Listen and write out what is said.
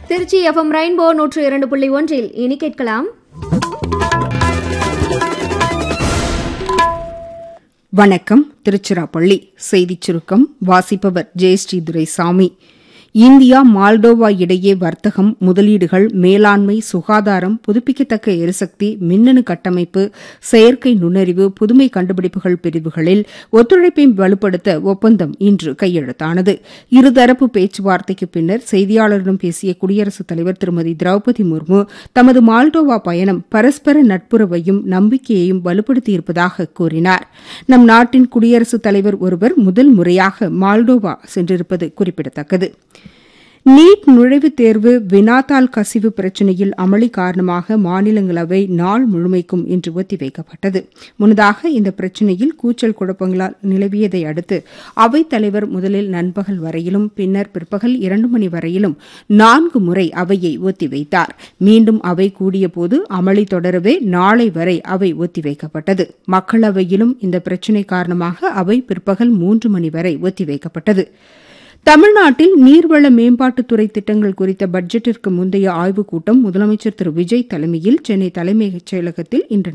Trichy FM rainbow நூற்று இரண்டு புள்ளி ஒன்றில் இனி கேட்கலாம் வணக்கம் திருச்சிராப்பள்ளி செய்திச் சுருக்கம் வாசிப்பவர் ஜெயஸ்ரீ துரைசாமி இந்தியா மால்டோவா இடையே வர்த்தகம் முதலீடுகள் மேலாண்மை சுகாதாரம் புதுப்பிக்கத்தக்க எரிசக்தி மின்னணு கட்டமைப்பு செயற்கை நுண்ணறிவு புதுமை கண்டுபிடிப்புகள் பிரிவுகளில் ஒத்துழைப்பை வலுப்படுத்த ஒப்பந்தம் இன்று கையெழுத்தானது இருதரப்பு பேச்சுவார்த்தைக்கு பின்னர் செய்தியாளரிடம் பேசிய குடியரசுத் தலைவர் திருமதி திரௌபதி முர்மு தமது மால்டோவா பயணம் பரஸ்பர நட்புறவையும் நம்பிக்கையையும் வலுப்படுத்தியிருப்பதாக கூறினார் நம் நாட்டின் குடியரசுத் தலைவர் ஒருவர் முதல் முறையாக மால்டோவா சென்றிருப்பது குறிப்பிடத்தக்கது நீட் நுழைவுத் தேர்வு வினாத்தாள் கசிவு பிரச்சினையில் அமளி காரணமாக மாநிலங்களவை நாள் முழுமைக்கும் இன்று ஒத்திவைக்கப்பட்டது முன்னதாக இந்த பிரச்சினையில் கூச்சல் குழப்பங்களால் நிலவியதை அடுத்து அவைத் தலைவர் முதலில் நண்பகல் வரையிலும் பின்னர் பிற்பகல் இரண்டு மணி வரையிலும் நான்கு முறை அவையை ஒத்திவைத்தார் மீண்டும் அவை கூடியபோது அமளி தொடரவே நாளை வரை அவை ஒத்திவைக்கப்பட்டது மக்களவையிலும் இந்த பிரச்சினை காரணமாக அவை பிற்பகல் மூன்று மணி வரை ஒத்திவைக்கப்பட்டது தமிழ்நாட்டில் நீர்வள மேம்பாட்டுத்துறை திட்டங்கள் குறித்த பட்ஜெட்டிற்கு முந்தைய ஆய்வுக் கூட்டம் முதலமைச்சர் திரு விஜய் தலைமையில் சென்னை தலைமைச் செயலகத்தில் இன்று